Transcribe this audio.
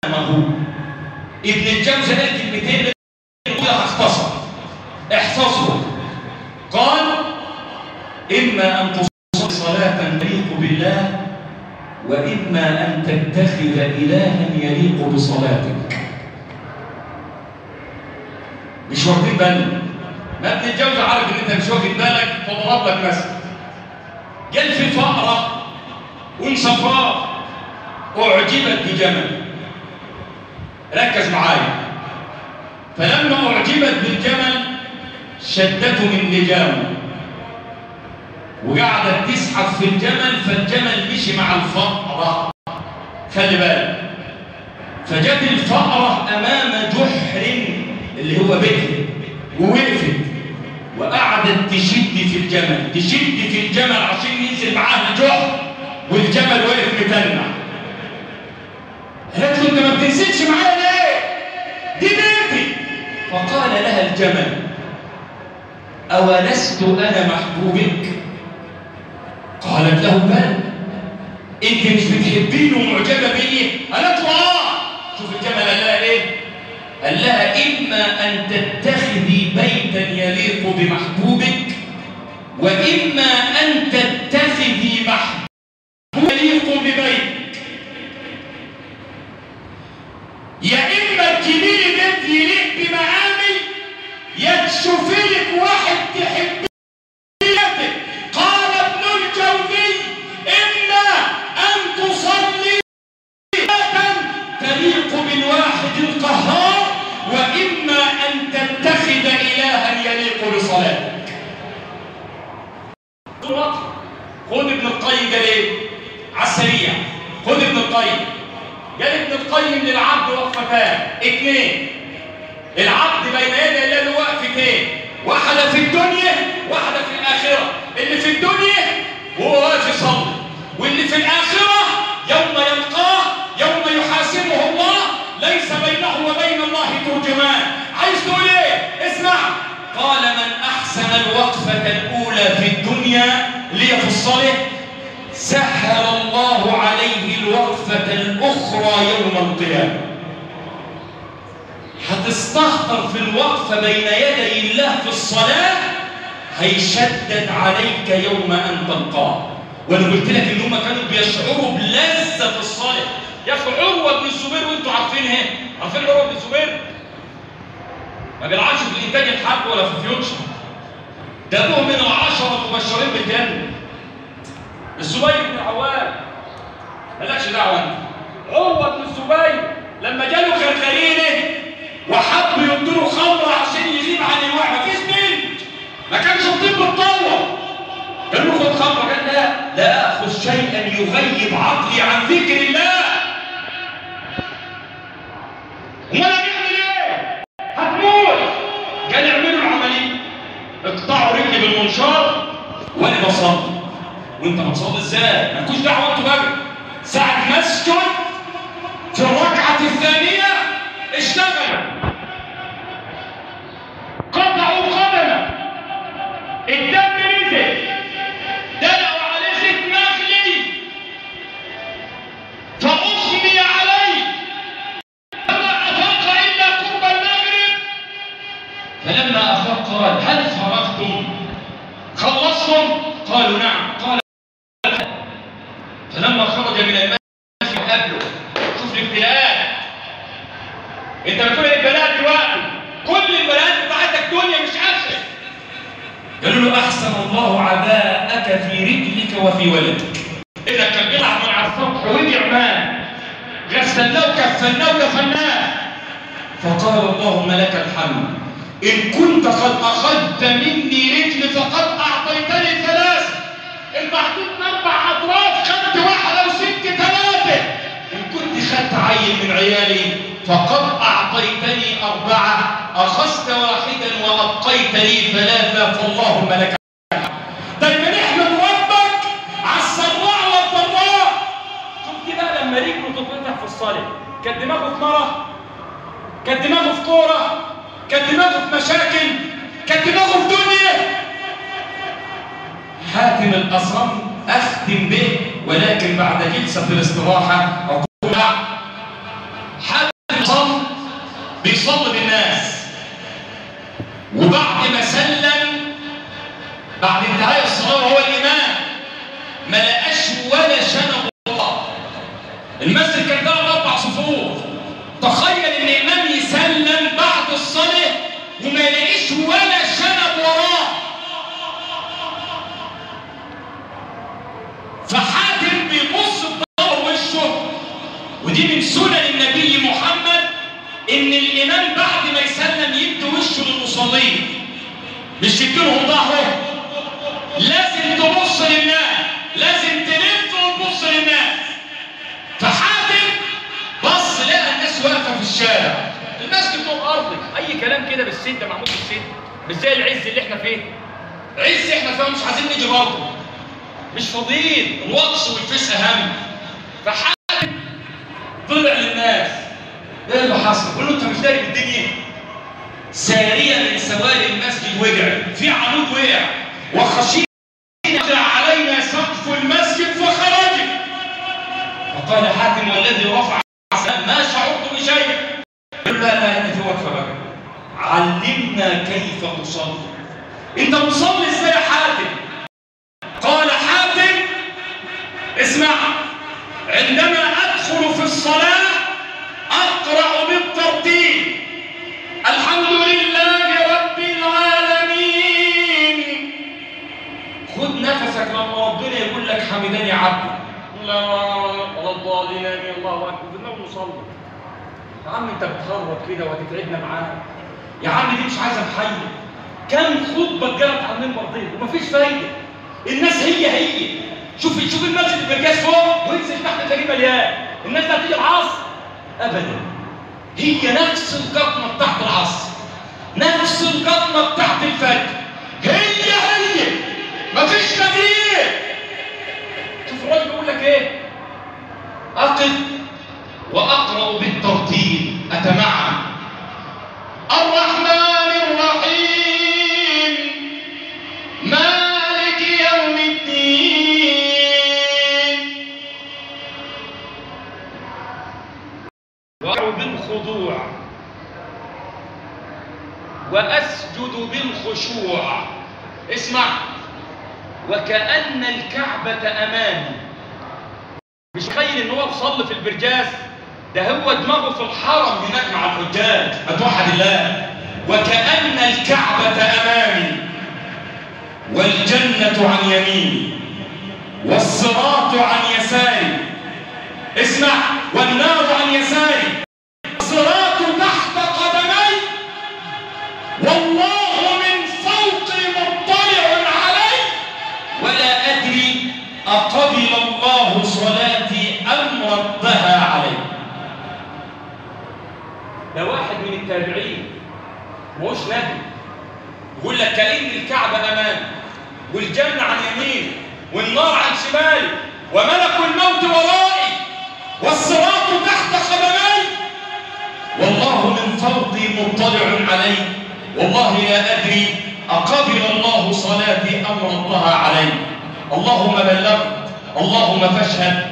أمامه ابن الجوزي قال كلمتين يقولها اختصر احفظه قال إما أن تصلي صلاة تليق بالله وإما أن تتخذ إلها يليق بصلاتك مش واخدين بالنا ما ابن الجوزي عارف ان انت مش واخد بالك فضرب لك مثل قال في فأرة وصفراء أعجبت بجمل ركز معايا فلما أعجبت بالجمل شدته من لجامه وقعدت تسحب في الجمل فالجمل مشي مع الفأرة خلي بالك فجت الفأرة أمام جحر اللي هو بيتها ووقفت وقعدت تشد في الجمل تشد في الجمل عشان ينزل معاها الجحر والجمل واقف متنع قالت له انت ما بتنزلش معايا ليه؟ دي بنتي فقال لها الجمل أولست أنا محبوبك؟ قالت له بل انت مش بتحبيني ومعجبه بيه قالت له اه شوف الجمل قال لها ايه قال لها اما ان تتخذي بيتا يليق بمحبوبك واما ان تتخذي محبوب يليق ببيتك يا اما تجيبي لي بيت يليق بمقامي يا تشوفي لك واحد تحبيه قال ابن الجوزي إما أن تصلي تليق بالواحد القهار وإما أن تتخذ إلها يليق بصلاتك خذ ابن القيم قال ايه؟ على السريع خذ ابن القيم قال ابن القيم للعبد وقفتان اثنين العبد بين يدي الله له وقفتين واحدة في الدنيا واحدة في الآخرة اللي في الدنيا وهو واقف يصلي واللي في الآخرة يوم يلقاه يوم يحاسبه الله ليس بينه وبين الله ترجمان عايز تقول ايه؟ اسمع قال من أحسن الوقفة الأولى في الدنيا اللي هي في الصلاة سهل الله عليه الوقفة الأخرى يوم القيامة هتستهتر في الوقفة بين يدي الله في الصلاة هيشدد عليك يوم أن تلقاه وأنا قلت لك إن هم كانوا بيشعروا بلذة في الصلاة يا أخي عروة بن الزبير وأنتوا عارفينها عارفين عروة بن الزبير ما بيلعبش في الإنتاج الحرب ولا في فيوتشر ده أبوه من العشرة المبشرين بالجنة الزبير بن عوام مالكش دعوة أنت عروة بن الزبير لما جاله خرخرينه وحب يديله خمره عشان يغيب عن الوعي مفيش بنت ما كانش الطب اتطور قال له خد خمره قال لا لا اخذ شيئا يغيب عقلي عن ذكر الله امال هنعمل ايه؟ هتموت قال اعملوا العمليه اقطعوا رجلي بالمنشار وانا بصلي وانت بتصلي ازاي؟ مالكوش دعوه انتوا بقى ساعه مسجد في الركعه الثانيه اشتغل قطعوا قدمه الدم نزل دلقوا عليه زيت مغلي فأغمي عليه فما أفاق إلا قرب المغرب فلما أفاق قال هل فرغتم خلصتم قالوا نعم قال فلما خرج من المسجد قبله شوف الابتلاءات انت بتقول ايه البلاء دلوقتي كل البلاءات بتاعتك دنيا مش اخره قالوا له احسن الله عباءك في رجلك وفي ولدك انك كان بيلعب من على السطح ورجع مان غسلناه وكفناه ودفناه فقال اللهم لك الحمد ان كنت قد اخذت مني رجل فقد اعطيتني ثلاثه انت اعطيتني اربع اطراف خدت واحده وست ثلاثه ان كنت خدت عيل من عيالي فقد أعطيتني أربعة أخذت واحدا وأبقيت لي ثلاثة فاللهم لك دايما احمد ربك على السراء والضراء شوف دي بقى لما رجله تتقطع في الصلاة كان دماغه في مرة كان دماغه في كورة كان دماغه في مشاكل كان دماغه في دنيا حاتم الأصم أختم به ولكن بعد جلسة الاستراحة أقول حاتم بيصلي بالناس وبعد ما سلم بعد انتهاء الصلاة وهو الإمام ما لقاش ولا شنب وراه المسجد كان ثلاث أربع صفوف تخيل إن الإمام يسلم بعد الصلاة وما يلاقيش ولا شنب وراه فحاتم بيبص بدور وشه ودي من سنن النبي محمد ان الامام بعد ما يسلم يدي وشه للمصلين مش يديلهم ظهره لازم تبص للناس لازم تلف وتبص للناس فحاتم بص لقى الناس واقفه في الشارع المسجد طول ارضي اي كلام كده بالسد معمول بالسد مش زي العز اللي احنا فيه عز احنا فيها مش عايزين نيجي برضه مش فاضيين الوقص والفيس اهم فحاتم طلع للناس ايه اللي حصل؟ قول له انت مش داري بالدنيا ساريه من سواري المسجد وقع في عمود وقع وخشينا يقع علينا سقف المسجد فخرج فقال حاتم والذي رفع السماء ما شعرت بشيء قال لا لا انت في وقفه بقى علمنا كيف تصلي انت مصلي ازاي يا حاتم قال حاتم اسمع عندما ادخل في الصلاه اقرا بالترتيب الحمد لله رب العالمين خد نفسك لما ربنا يقول لك حمدني عبدي لا ولا الضالين امين الله اكبر بدنا نصلي يا عم انت بتخرب كده وهتتعبنا معانا يا عم دي مش عايزه محيي كم خطبه جرت على المنبر دي ومفيش فايده الناس هي هي شوف شوف المسجد البرجاز فوق وانزل تحت تلاقيه مليان الناس دي هتيجي العصر ابدا هي نفس القطمه بتاعت العصر نفس القطمه بتاعت الفجر هي هي مفيش تغيير شوف الراجل بيقول لك ايه أقف وأقرأ بالترتيب أتمعن الرحمن الرحيم مالك يوم الدين وأدعو بالخضوع وأسجد بالخشوع اسمع وكأن الكعبة أمامي مش تخيل إن هو بيصلي في البرجاز ده هو دماغه في الحرم هناك مع الحجاج أتوحد الله وكأن الكعبة أمامي والجنة عن يميني والصراط عن يساري اسمع والنار عن يساري الصراط تحت قدمي والله من فوقي مطلع علي ولا أدري أقبل الله صلاتي أم ردها علي ده واحد من التابعين مش نبي يقول لك كأن الكعبة أمامي والجنة عن يميني والنار عن شمالي وملك الموت ورائي والصراط تحت قدمي والله من فوقي مطلع علي والله لا أدري أقبل الله صلاتي أم ردها علي اللهم بلغت اللهم فاشهد